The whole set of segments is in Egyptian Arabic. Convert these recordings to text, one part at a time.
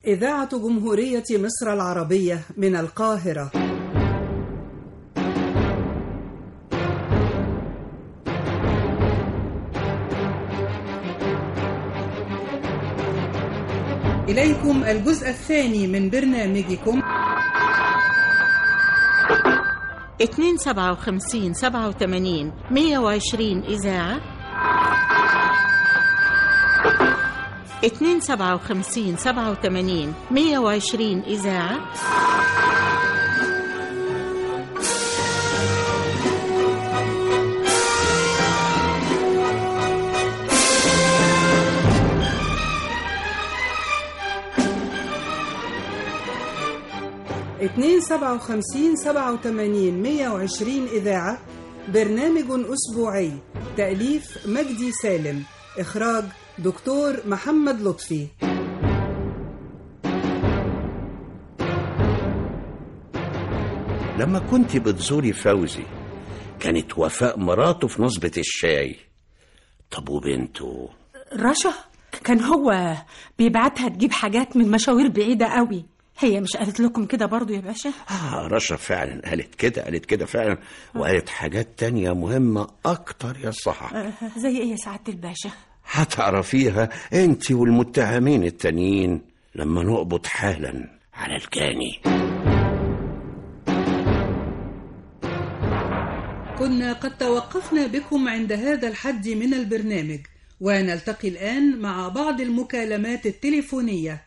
إذاعة جمهورية مصر العربية من القاهرة إليكم الجزء الثاني من برنامجكم 257 87 120 إذاعة 257 87 120 إذاعة اتنين سبعة وخمسين سبعة وتمانين مية وعشرين إذاعة برنامج أسبوعي تأليف مجدي سالم إخراج دكتور محمد لطفي لما كنت بتزوري فوزي كانت وفاء مراته في نصبة الشاي طب وبنته رشا كان هو بيبعتها تجيب حاجات من مشاوير بعيدة قوي هي مش قالت لكم كده برضو يا باشا آه رشا فعلا قالت كده قالت كده فعلا وقالت حاجات تانية مهمة أكتر يا صحة آه، زي ايه يا سعادة الباشا هتعرفيها انت والمتهمين التانيين لما نقبض حالا على الجاني كنا قد توقفنا بكم عند هذا الحد من البرنامج ونلتقي الآن مع بعض المكالمات التليفونية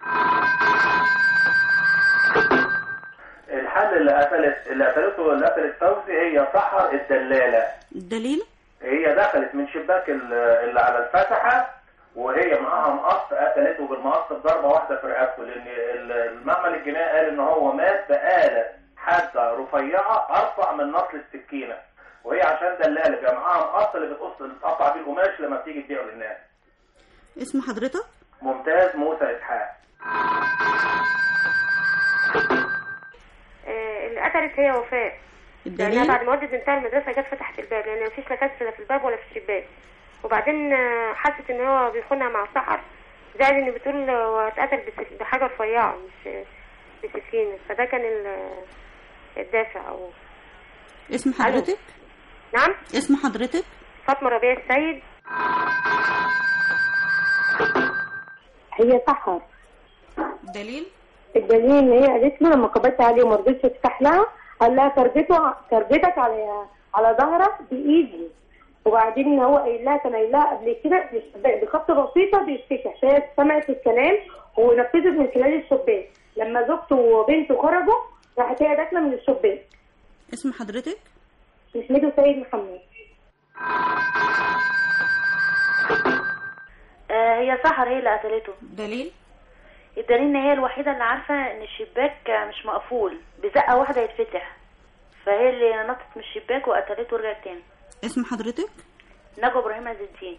الحل اللي قتلت اللي قتلته اللي قتلت فوزي هي سحر الدلاله الدليل هي دخلت من شباك ال- اللي على الفتحه وهي معاها مقص قتلته بالمقص بضربه واحده في رقبته لان ال- المعمل الجنائي قال ان هو مات بآلة حاده رفيعه ارفع من نصل السكينه وهي عشان دلاله بيبقى معاها مقص اللي بتقص اللي بتقطع بيه القماش لما بتيجي تبيعه للناس اسم حضرتك ممتاز موسى اسحاق آه، اللي قتلت هي وفاء لانها الدليل بعد ما ودت بنتها المدرسه جت فتحت الباب لان مفيش لا كسر لا في الباب ولا في الشباك وبعدين آه، حست ان هو بيخونها مع سحر زائد ان بتقول هو اتقتل بس- بحاجه رفيعه مش بسكينه فده كان ال- الدافع او اسم حضرتك نعم اسم حضرتك فاطمه ربيع السيد هي سحر الدليل الدليل ان هي قالت له لما قبضت عليه وما رضيتش تفتح لها قال لها تربيته تربيتك على على ظهرك بايدي وبعدين هو قايل لها كان قايل لها قبل كده بالشباك بخط بسيطه بيتفتح فهي سمعت الكلام ونفذت من خلال الشباك لما زوجته وبنته خرجوا راحت هي داخله من الشباك اسم حضرتك اسمه سيد محمد آه، هي سحر هي اللي قتلته دليل الدليل ان هي الوحيده اللي عارفه ان الشباك آه، مش مقفول بزقه واحده يتفتح فهي اللي نطت من الشباك وقتلته ورجعت تاني اسم حضرتك نجوى ابراهيم عز الدين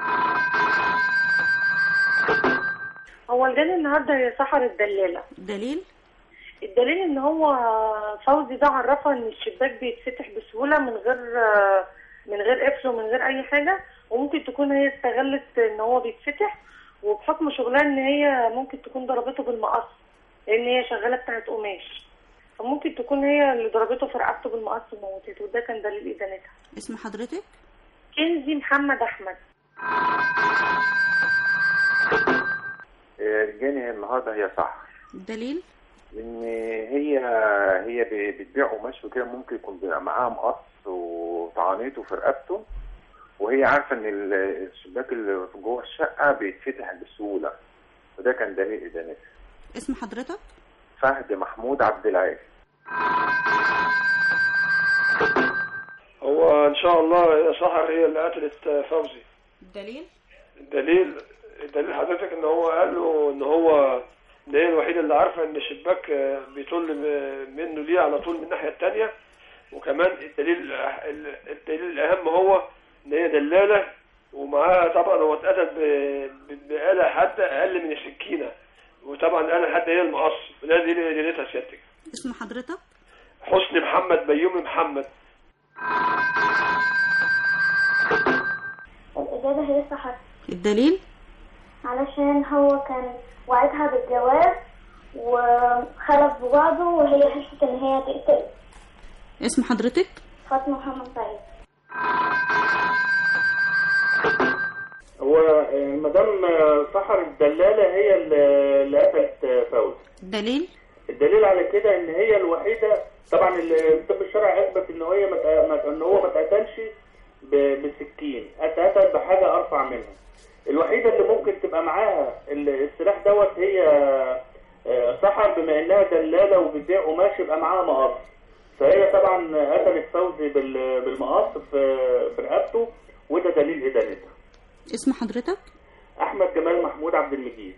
هو الدليل النهارده هي سحر الدلاله دليل الدليل ان هو فوزي ده عرفها ان الشباك بيتفتح بسهوله من غير من غير قفل ومن غير اي حاجه وممكن تكون هي استغلت ان هو بيتفتح وبحكم شغلها ان هي ممكن تكون ضربته بالمقص لان هي شغاله بتاعت قماش فممكن تكون هي اللي ضربته في رقبته بالمقص وموتته وده كان دليل ادانتها اسم حضرتك كنزي محمد احمد الجاني النهارده هي صح الدليل ان هي هي ب- بتبيع قماش وكده ممكن يكون بيبقى معاها مقص وطعنيته في رقبته وهي عارفه ان ال- الشباك اللي في جوه الشقه بيتفتح بسهوله وده كان دليل ادانتها اسم حضرتك فهد محمود عبد العال هو ان شاء الله يا سحر هي اللي قتلت فوزي الدليل الدليل الدليل حضرتك ان هو قال له ان هو ان هي الوحيده اللي عارفه ان الشباك آه، بيطل م- منه ليه على طول من الناحيه الثانيه وكمان الدليل الأح- الدليل الاهم هو ان هي دلاله ومعاها طبعا هو اتقتل ب- ب- بآلة حادة اقل من السكينه وطبعا الآلة الحادة هي المقص وده دي دليلتها سيادتك اسم حضرتك حسني محمد بيومي محمد الإجابة هي سحر الدليل علشان هو كان وعدها بالجواز في بعضه وهي حست ان هي تقتل اسم حضرتك فاطمة محمد سعيد هو آه، مدام آه، سحر الدلالة هي اللي اللي قتلت آه، فوزي دليل الدليل على كده ان هي الوحيدة طبعا ال- الطب الشرعي اثبت ان هي مت... مت- ان هو ما اتقتلش ب- بسكين اتقتل بحاجة ارفع منها الوحيدة اللي ممكن تبقى معاها ال- السلاح دوت هي آه، سحر بما انها دلالة وبتبيع قماش يبقى معاها مقص فهي طبعا قتلت فوزي بال- بالمقص في في رقبته وده دليل ادانتها اسم حضرتك احمد جمال محمود عبد المجيد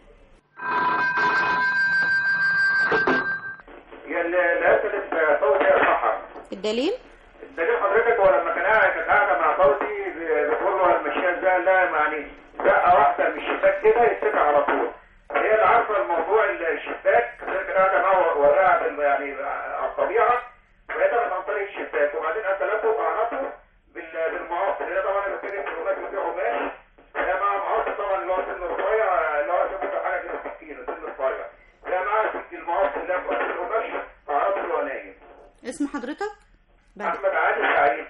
هي اللي قتلت فوزي يا سحر الدليل الدليل حضرتك هو لما كان قاعد كانت قاعده مع فوزي بتقول له المشيها ازاي لا يعني زقه واحده من الشباك كده يتسكع على طول هي اللي عارفه الموضوع الشباك هي كانت قاعده معاه وراها بال- يعني على الطبيعه فهي دخلت عن طريق الشباك وبعدين قتلته وطعنته بال- بالمعاصر هي طبعا اللي بتتكلم في القماش بتبيع قماش هي معاها معاصر طبعا اللي هو سن رفيع اللي هو شبكه حاجه كده سكينه سن رفيع هي معاها سك- المعاصر اللي هي في قماش القماش طعنته وهو نايم اسم حضرتك بعد احمد علي سعيد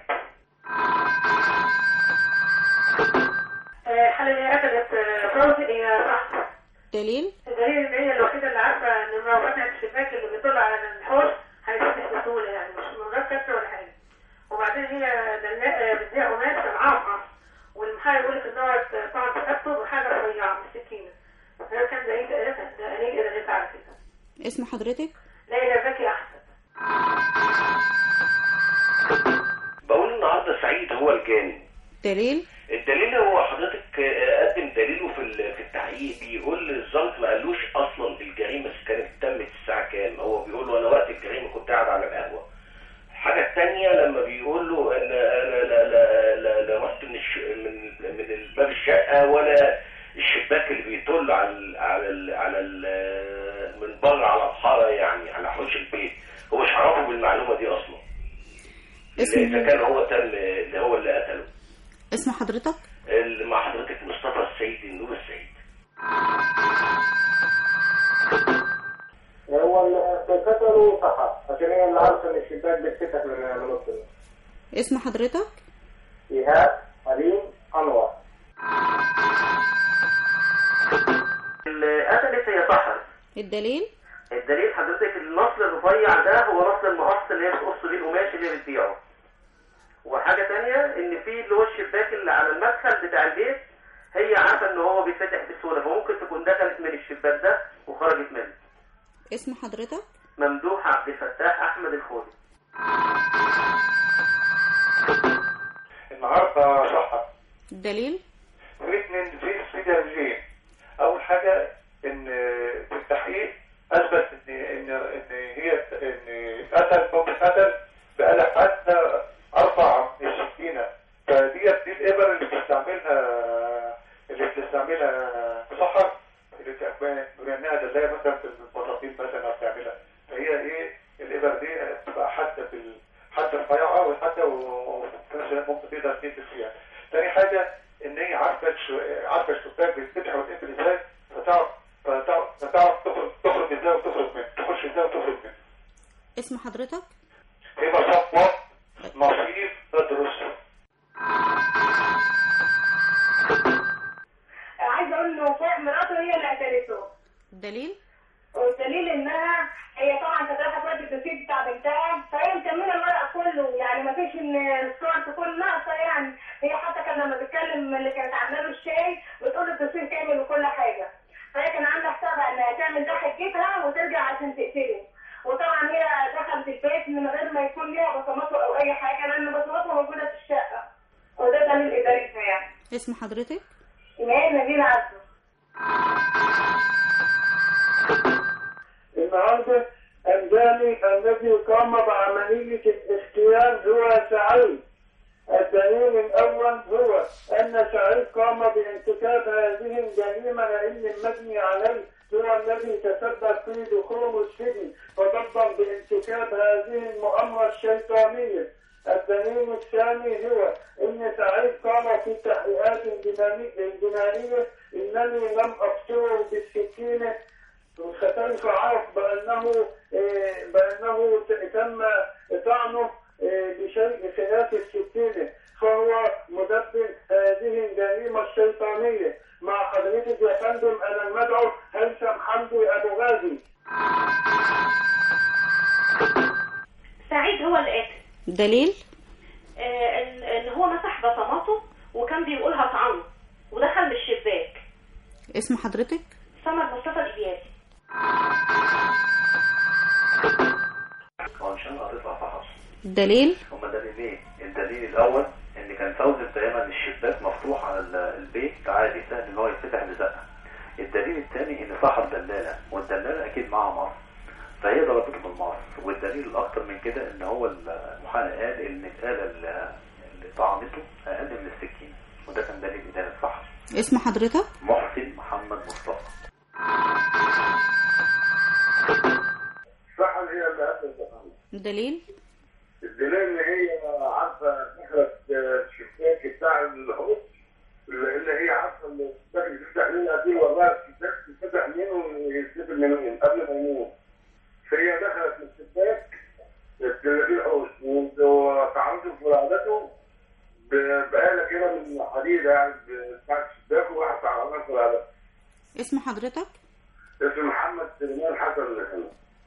الحالة اللي قتلت فوزي هي صح دليل الدليل ان هي الوحيدة اللي عارفة ان لو فتحت الشباك اللي بيطل على الحوش هيفتح بسهولة يعني مش من غير كسر ولا حاجة وبعدين هي دلاء بتبيع قماش معاها مقص والمحامي يقول لك ان هو طعن في رقبته بحاجة رفيعة مش سكينة هي كان دليل قالتها دليل قالتها على كده اسم حضرتك ليلى زكي احسن بقول النهارده سعيد هو الجاني دليل الدليل هو حضرتك آه، قدم دليله في ال- في التحقيق بيقول الظابط ما قالوش اصلا الجريمه كانت تمت الساعه كام هو بيقول له انا وقت الجريمه كنت قاعد على القهوه الحاجه الثانيه لما بيقول له ان انا لا لا لا, لا رحت من الش... من من الباب الشقه ولا الشباك اللي بيطل على ال... على ال... على ال... من بره على الحاره يعني على حوش البيت هو مش عرفه بالمعلومه دي اصلا اسم اذا كان هو تم اللي هو اللي قتله اسم حضرتك اللي مع حضرتك مصطفى السيد النور السيد هو اللي قتله سحر عشان هي اللي عارفه ان الشباك بيتفتح من من نص النص. اسم حضرتك ايهاب حليم انور اللي قتلت هي سحر الدليل الدليل حضرتك النصل الرفيع ده هو نصل المقص اللي هي بتقص بيه القماش اللي هي بتبيعه وحاجه تانية ان في اللي هو الشباك اللي على المدخل بتاع البيت هي عارفه ان هو بيتفتح بسهوله فممكن تكون دخلت من الشباك ده وخرجت منه اسم حضرتك ممدوح عبد الفتاح احمد الخولي النهارده صحة الدليل في اتنين في في دليلين اول حاجه ان في التحقيق اثبت ان ان ان هي ان اتقتل ممكن اتقتل بآلة حادة اربع من السكينه فديت دي الابر اللي بتستعملها اللي بتستعملها سحر اللي بتعمل- بما انها دلايه مثلا في البطاطين مثلا او بتعملها فهي ايه الابر دي بتبقى حاده في ال- حاده رفيعه والحاده وفي نفس الوقت ممكن تقدر تنفذ فيها. تاني حاجه ان هي عارفه الش- عارفه الشباك بيتفتح وتقفل ازاي فتعرف فتعرف فتعرف تخرج تخرج ازاي وتخرج منه تخش ازاي وتخرج منه. اسم حضرتك هبه صفوه نصيب تدرس عايزه اقول له فوق مراته هي اللي قتلته الدليل والدليل انها هي طبعا كانت رايحه تودي التسجيل بتاع بنتها فهي مكمله الورق كله يعني ما فيش ان الصور تكون ناقصه يعني هي حتى كان لما بتكلم اللي كانت عامله له الشاي بتقول له التسجيل كامل وكل حاجه فهي كان عندها حسابها انها تعمل ده حجتها وترجع عشان تقتله وطبعا هي دخلت البيت من غير ما يكون ليها بصماته او اي حاجه لان بصماتها موجوده في الشقه وده دليل ادارتها يعني اسم حضرتك ايمان نبيل عبده النهارده الجاني الذي قام بعملية الاغتيال هو سعيد الدليل الأول هو أن سعيد قام بارتكاب هذه الجريمة لأن المبني عليه هو الذي تسبب في دخول السجن فضلا بارتكاب هذه المؤامرة الشيطانية الدليل الثاني هو أن سعيد قال في التحقيقات الجناني- الجنائية إنني لم أقتله بالسكينة فكيف عرف بأنه آه، بأنه ت- تم طعنه آه، بشيء خلاف السكينة فهو مدبر هذه الجريمة الشيطانية مع حضرتك يا فندم أنا المدعو هيثم حمدي أبو غازي سعيد هو اللي قاتل دليل آه، ان إن هو مسح بصماته وكان بيقولها طعنه ودخل من الشباك اسم حضرتك سمر مصطفى الإبياري عشان هتطلع فحص دليل هما دليلين الدليل الاول ان كان فوزي دايما الشباك مفتوح على ال- البيت عادي سهل ان هو يتفتح بزقه الدليل الثاني ان صاحب دلاله والدلاله اكيد معاها مصر فهي ضربته بالمصر والدليل الاكتر من كده ان هو المحامي قال ان الاله اللي اللي طعنته اقل من السكين وده كان دليل ادانه الفحص اسم حضرتك محسن محمد مصطفى صح هي اللي قتلت دليل الدليل ان هي عارفه دخلت الشباك بتاع الحوض اللي هي عارفه ان الشباك اللي بيفتح منها دي وراها الشباك بيفتح منه ويتقفل من من قبل ما يموت فهي دخلت من الشباك في الحوض وتعرضت في ولادته بآلة كده من حديد يعني بتاعت الشباك وواحد تعرضها في ولادته اسم حضرتك اسمه محمد سليمان حسن الحلو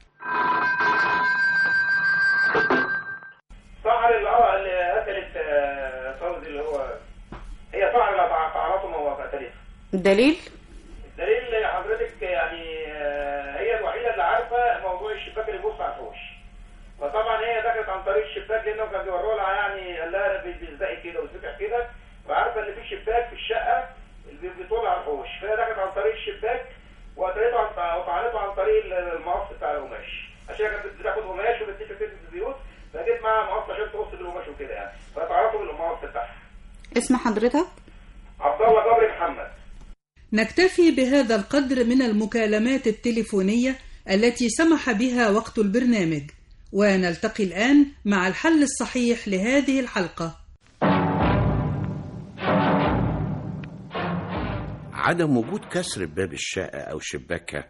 صعر اللي اه اللي قتلت آه، فوزي اللي هو هي صعر اللي تع- تعرضه ما هو قتلتها دليل دليل حضرتك يعني آه، هي الوحيده اللي عارفه موضوع الشباك اللي بيبص على الحوش فطبعا هي دخلت عن طريق الشباك لانه كان بيوروا لها يعني قال لها بيزدقي كده ويتفتح كده فعارفه ان في شباك في الشقه اللي بيطل على الحوش فهي دخلت عن طريق الشباك وقتلته عن وطعنته عن طريق المقص بتاع القماش عشان كانت بتاخد قماش وبتتفق في البيوت فجيت معاها مقص عشان تقص بالقماش وكده يعني فتعرفوا بالمقص بتاعها اسم حضرتك عبد الله جبري محمد نكتفي بهذا القدر من المكالمات التليفونية التي سمح بها وقت البرنامج ونلتقي الآن مع الحل الصحيح لهذه الحلقة عدم وجود كسر باب الشقة أو شباكها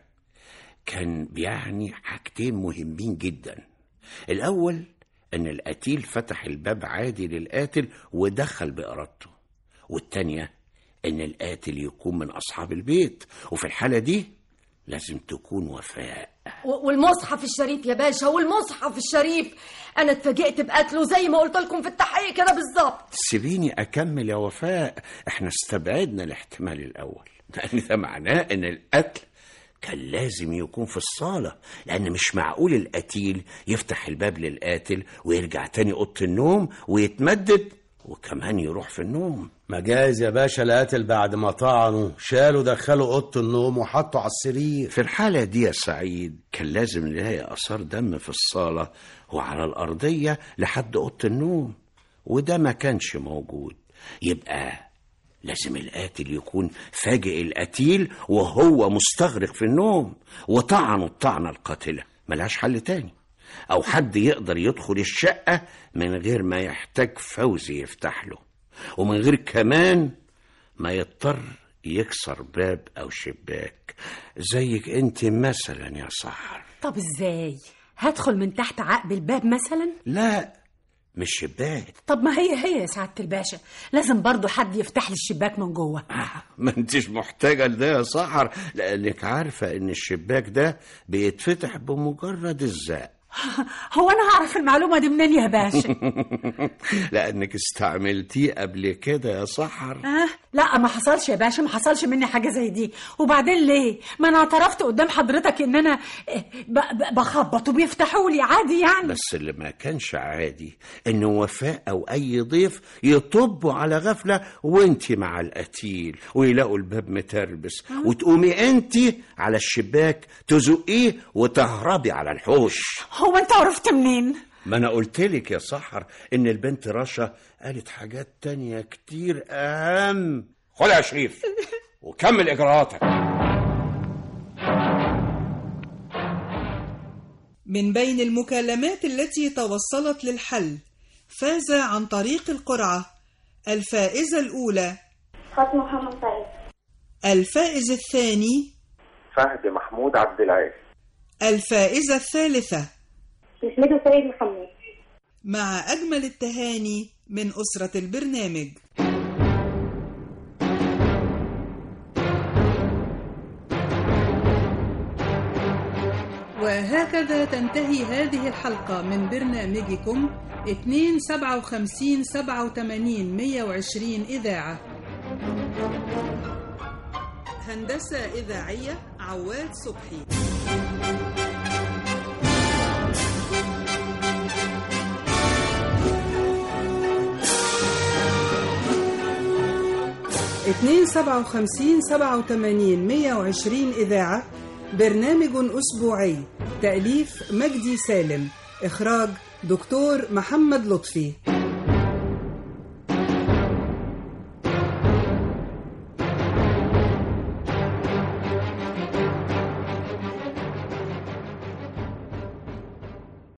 كان بيعني حاجتين مهمين جدا الأول أن القتيل فتح الباب عادي للقاتل ودخل بإرادته والتانية أن القاتل يكون من أصحاب البيت وفي الحالة دي لازم تكون وفاء و- والمصحف الشريف يا باشا والمصحف الشريف انا اتفاجئت بقتله زي ما قلت لكم في التحقيق كده بالظبط سيبيني أكمل يا وفاء احنا استبعدنا الاحتمال الأول لأن ده معناه أن القتل كان لازم يكون في الصالة لأن مش معقول القتيل يفتح الباب للقاتل ويرجع تاني أوضة النوم ويتمدد وكمان يروح في النوم مجاز يا باشا القاتل بعد ما طعنوا شالوا دخلوا اوضه النوم وحطوا على السرير في الحالة دي يا سعيد كان لازم نلاقي آثار دم في الصالة وعلى الأرضية لحد أوضة النوم وده ما كانش موجود يبقى لازم القاتل يكون فاجئ القتيل وهو مستغرق في النوم وطعنه الطعنة القاتلة ملهاش حل تاني أو حد يقدر يدخل الشقة من غير ما يحتاج فوزي يفتح له ومن غير كمان ما يضطر يكسر باب أو شباك زيك أنت مثلا يا سحر طب ازاي هدخل من تحت عقب الباب مثلا لا مش شباك طب ما هي هي يا سعادة الباشا لازم برضو حد يفتح لي الشباك من جوه ما انتش محتاجة لده يا سحر لأنك عارفة إن الشباك ده بيتفتح بمجرد الزق هو انا هعرف المعلومة دي منين يا باشا لأنك استعملتيه قبل كده يا سحر آه لا ما حصلش يا باشا ما حصلش مني حاجة زي دي وبعدين ليه ما انا اعترفت قدام حضرتك ان انا آه، ب- ب- بخبط وبيفتحوا لي عادي يعني بس اللي ما كانش عادي إن وفاء أو أي ضيف يطبوا على غفلة وانت مع القتيل ويلاقوا الباب متربس وتقومي انت على الشباك تزقيه وتهربي على الحوش هو انت عرفت منين ما انا قلت لك يا سحر ان البنت رشا قالت حاجات تانية كتير اهم خد يا شريف وكمل اجراءاتك من بين المكالمات التي توصلت للحل فاز عن طريق القرعة الفائزة الأولى فاطمة محمد سعيد الفائز الثاني فهد محمود عبد العال الفائزة الثالثة نحمده سيد محمد مع أجمل التهاني من أسرة البرنامج وهكذا تنتهي هذه الحلقة من برنامجكم 257 87 120 إذاعة هندسة إذاعية عواد صبحي اتنين سبعة وخمسين سبعة وتمانين مية وعشرين إذاعة برنامج أسبوعي تأليف مجدي سالم إخراج دكتور محمد لطفي